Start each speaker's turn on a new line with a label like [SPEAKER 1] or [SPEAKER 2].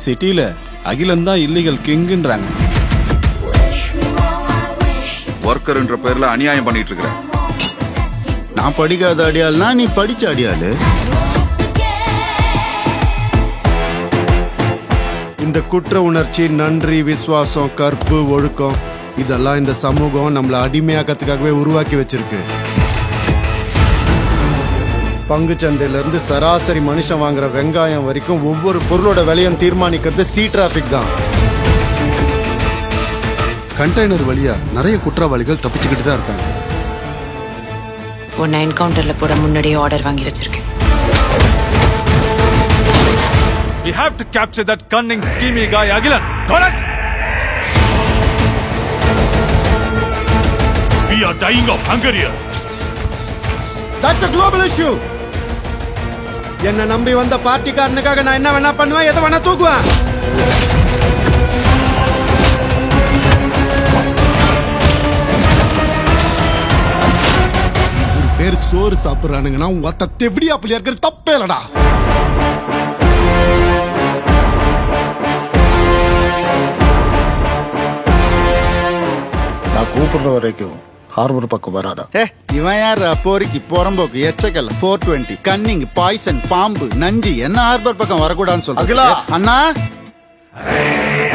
[SPEAKER 1] சிட்டில அகிலன் தான் இல்லீகல் கிங்குன்றாங்க
[SPEAKER 2] ஒர்க்கர்ன்ற பேர்ல அநியாயம் பண்ணிட்டு இருக்கிறேன்
[SPEAKER 3] நான் படிக்காத அடியாள்னா நீ படிச்ச அடியாளு
[SPEAKER 4] இந்த குற்ற உணர்ச்சி நன்றி விசுவாசம் கற்பு ஒழுக்கம் இதெல்லாம் இந்த சமூகம் நம்மள அடிமையாக்கத்துக்காகவே உருவாக்கி வச்சிருக்கு பங்கு சந்தையில இருந்து சராசரி மனுஷன் வாங்குற வெங்காயம் வரைக்கும் ஒவ்வொரு பொருளோட விலையும் தீர்மானிக்கிறது சி டிராபிக் தான்
[SPEAKER 5] கண்டெய்னர் வழியா நிறைய குற்றவாளிகள் தப்பிச்சுக்கிட்டு தான் இருக்காங்க
[SPEAKER 6] உன்னை என்கவுண்டர்ல போட முன்னாடியே ஆர்டர் வாங்கி வச்சிருக்கேன்
[SPEAKER 7] We have to capture that cunning, schemy guy, Agilan. Got it? We are dying of hunger here.
[SPEAKER 4] That's a global issue. என்ன நம்பி வந்த பார்ட்டிக்காரனுக்காக நான் என்ன வேணா பண்ணுவேன் எதை வேணா தூக்குவேன் ஒரு பேர் சோறு சாப்பிடுறானுங்கன்னா ஒத்த தெவிடி அப்படி இருக்கிறது தப்பே இல்லடா
[SPEAKER 8] நான் கூப்பிடுற வரைக்கும் ஹார்பர் பக்கம் வராதா
[SPEAKER 3] ஏ இவன் யார் போரிக்கு புறம்போக்கு எச்சக்கல் ஃபோர் டுவெண்ட்டி கன்னிங் பாய்சன் பாம்பு நஞ்சு என்ன ஹார்பர் பக்கம் வரக்கூடாதுன்னு சொல்ற
[SPEAKER 8] அகிலா.
[SPEAKER 3] அண்ணா